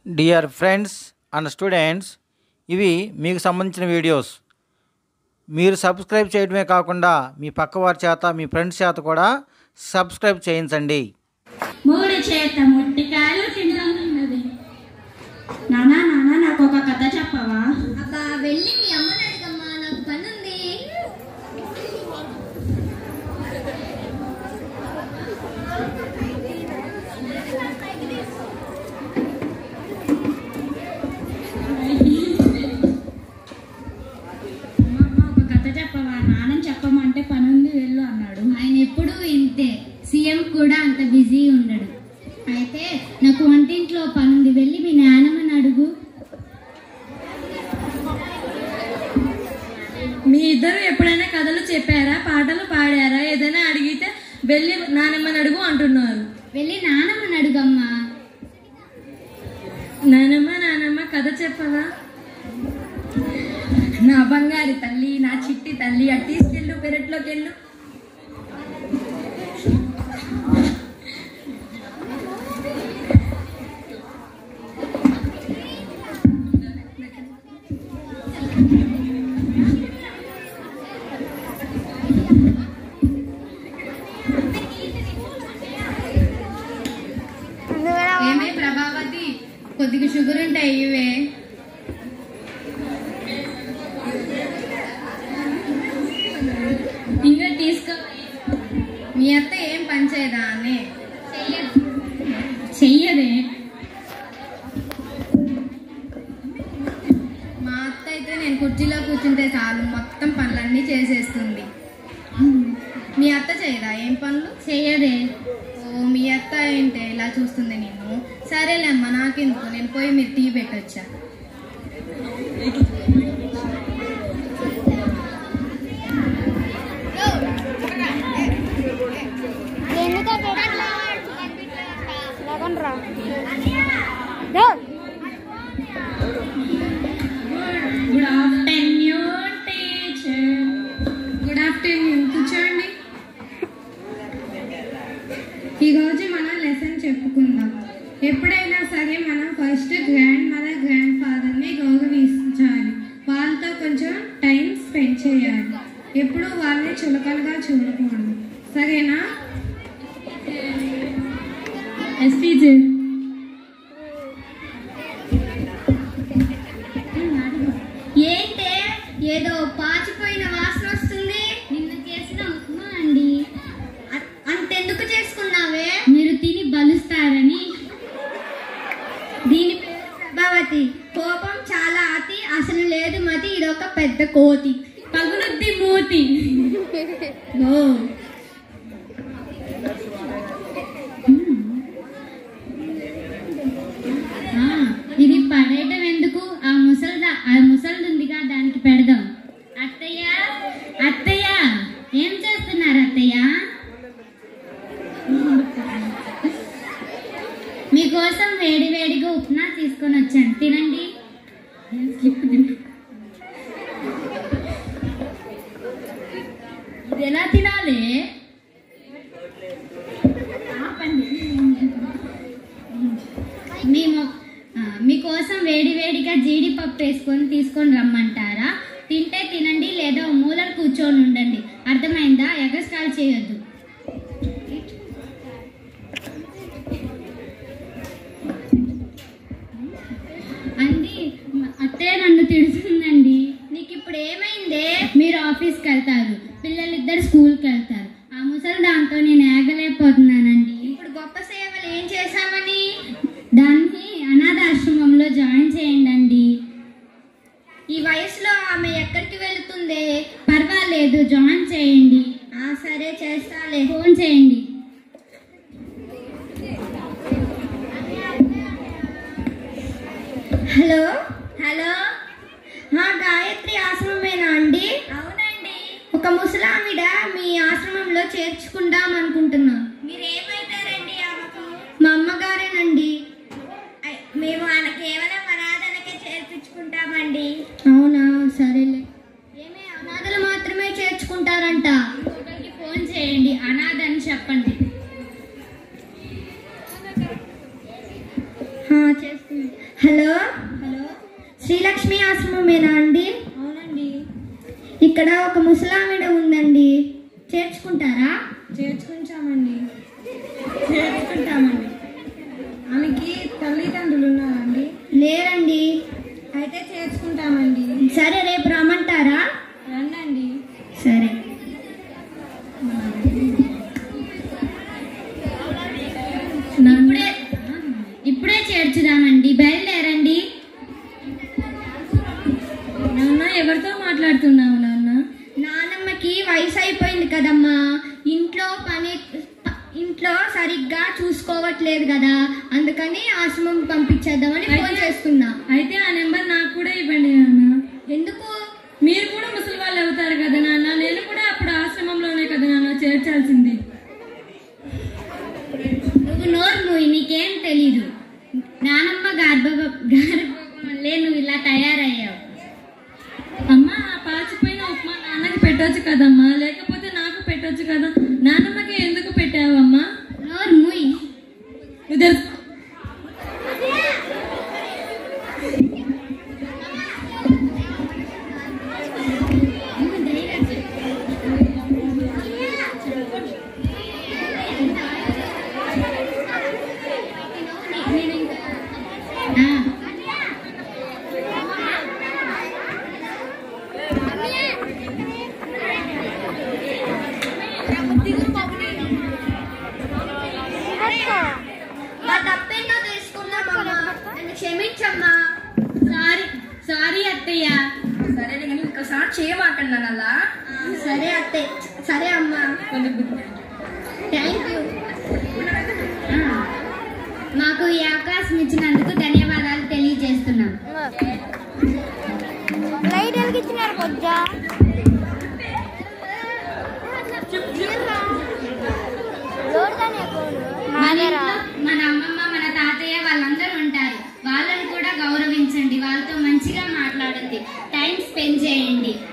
dear friends and students ఇవి మీకు సంబంధించిన వీడియోస్ మీరు సబ్స్క్రైబ్ చేయడమే కాకుండా మీ పక్క వారి చేత మీ ఫ్రెండ్స్ చేత కూడా సబ్స్క్రైబ్ చేయించండి మూడు చేత ముట్టికాయలు తింటున్నది నానా నానా నాకు ఒక కథ చెప్పవా అబ్బా వెళ్ళి మీ అమ్మని అడగమ్మా నాకు పని ఉంది అమ్మ, ఒక కథ చెప్పవా నాన్న చెప్పమంటే పని ఉంది వెళ్ళు అన్నాడు ఆయన ఎప్పుడూ ఇంతే సీఎం కూడా అంత బిజీ ఉండడు అయితే నాకు వంటింట్లో పని ఉంది వెళ్ళి మీ నాన్నమ్మని అడుగు మీ ఇద్దరు ఎప్పుడైనా కథలు చెప్పారా పాటలు పాడారా ఏదైనా అడిగితే వెళ్ళి నానమ్మని అడుగు అంటున్నారు వెళ్ళి నాన్నమ్మని అడుగమ్మా నానమ్మ నానమ్మ కథ చెప్పవా నా బంగారు తల్లి నా చిట్టి తల్లి అటు తీసుకెళ్ళు పెరట్లోకి వెళ్ళు ఏమే ప్రభావతి కొద్దిగా షుగర్ ఉంటాయి ఇవే ఇంకా తీసుకో మీ అత్త ఏం పని చేయదా అని చెయ్యదే మా అత్త అయితే నేను కుర్చీలో కూర్చుంటే చాలు మొత్తం పనులన్నీ చేసేస్తుంది మీ అత్త చేయదా ఏం పనులు చెయ్యదే ఓ మీ అత్త ఏంటే ఇలా చూస్తుంది నేను సరేలే అమ్మా నాకెందుకు నేను పోయి మీరు టీ పెట్టొచ్చా good afternoon teacher good afternoon కూర్చోండి ఈరోజు మనం లెసన్ చెప్పుకుందాం ఎప్పుడైనా సరే మనం ఫస్ట్ గ్రాండ్ మదర్ గ్రాండ్ ఫాదర్ని గౌరవించాలి వాళ్ళతో కొంచెం టైం స్పెండ్ చేయాలి ఎప్పుడు వాళ్ళని చులకలుగా చూడకూడదు సరేనా ఎస్ టీచర్ ఏంటే ఏదో పాచిపోయిన వాసన వస్తుంది నిన్న చేసిన ఉప్మా అండి అ- అంతెందుకు చేసుకున్నావే మీరు తిని బలుస్తారని దీని పేరు ప్రభావతి కోపం చాలా అతి అసలు లేదు మతి ఇదొక పెద్ద కోతి పగులుద్ది మూతి ఓ ఆ, ఇది పడేయటం ఎందుకు ఆ ముసలిదా ఆ ముసలిది ఉందిగా దానికి పెడదాం అత్తయ్య అత్తయ్య ఏం చేస్తున్నారు అత్తయ్య మీకోసం వేడి వేడిగా ఉప్మా తీసుకొని వచ్చాను తినండి ఇది ఎలా తినాలి ఆపండి మేము ఆ, మీకోసం వేడి వేడిగా జీడిపప్పు వేసుకొని తీసుకొని రమ్మంటారా తింటే తినండి లేదా ఓ మూలన కూర్చొని ఉండండి అర్థమైందా ఎగస్ట్రాల్ చేయొద్దు అండి మ- అత్తయ్య నన్ను తిడుతుందండి నీకు ఇప్పుడు ఏమైందే మీరు ఆఫీస్కి వెళ్తారు పిల్లలిద్దరు స్కూల్కి వెళ్తారు ఆ ముసలి దాంతో నేను ఏగలేకపోతున్నానండి ఇప్పుడు గొప్ప సేవలు ఏం చేశామని దాన్ని అనాథాశ్రమంలో జాయిన్ చేయండి ఈ వయసులో ఆమె ఎక్కడికి వెళుతుంది పర్వాలేదు జాయిన్ చేయండి ఆ సరే చేస్తాలే ఫోన్ చేయండి హలో హలో ఆ గాయత్రి ఆశ్రమమేనా అండి అవునండి ఒక ముసలామిడ మీ ఆశ్రమంలో చేర్చుకుందాం అనుకుంటున్నాం మీరేమైతారండి ఆమెకు మా అమ్మగారేనండి ఐ- మేము ఆయన కేవలం అనాథలకే చేర్పించుకుంటామండి అవునా సరేలే ఏమే అనాథలు మాత్రమే చేర్చుకుంటారంట ఇంకొకరికి ఫోన్ చేయండి అనాథ అని చెప్పండి ఆ, చేస్తాను హలో హలో శ్రీలక్ష్మి ఆశ్రమమేనా అండి అవునండి ఇక్కడ ఒక ముసలావిడ ఉందండి చేర్చుకుంటారా చేర్చుకుంటామండి చేర్చుకుంటామండి ఆమెకి తల్లిదండ్రులు ఉన్నారండి లేరండి అయితే చేర్చుకుంటామండి సరే రేపు రమ్మంటారా రండి సరే ఇప్పుడే ఇప్పుడే చేర్చుదామండి బయలుదేరండి నాన్న ఎవరితో మాట్లాడుతున్నావు నాన్న నానమ్మకి వయసు అయిపోయింది కదమ్మా ఇంట్లో పని ప- ఇంట్లో సరిగ్గా చూసుకోవట్లేదు కదా అందుకని ఆశ్రమం పంపించేద్దామని ఫోన్ అయితే- చేస్తున్నా అయితే ఆ నెంబర్ నాకు కూడా ఇవ్వండి నాన్న ఎందుకు మీరు కూడా ముసలి వాళ్ళు అవుతారు కదా నాన్న నేను కూడా అప్పుడు ఆశ్రమంలోనే కదా నాన్న చేర్చాల్సింది నువ్వు నోరు మూయి నీకేం తెలీదు నానమ్మ గర్భ గర్భం వల్లే నువ్వు ఇలా తయారయ్యావు అమ్మా ఆ పాచిపోయిన ఉప్మా నాన్నకి పెట్టొచ్చు కదమ్మా లేకపోతే నాకు పెట్టొచ్చు కదా నాన్నమ్మకి ఎందుకు పెట్టావమ్మా నోరు మూయి నువ్వు తెలుసు ఆ, నా తప్పేందో తెలుసుకున్నామమ్మా నన్ను క్షమించమ్మా సారీ సారీ అత్తయ్య సరే కానీ ఇంకోసారి చేయమాకండి అలా సరే అత్తే సరే అమ్మా థ్యాంక్ యూ మాకు ఈ అవకాశం ఇచ్చినందుకు ధన్యవాదాలు తెలియజేస్తున్నాం లైట్ వెలిగించినారు కొద్దిగా లోడ్దాని మన ఇంట్లో మన అమ్మమ్మ మన తాతయ్య వాళ్ళందరూ ఉంటారు వాళ్ళని కూడా గౌరవించండి వాళ్ళతో మంచిగా మాట్లాడండి టైం స్పెండ్ చేయండి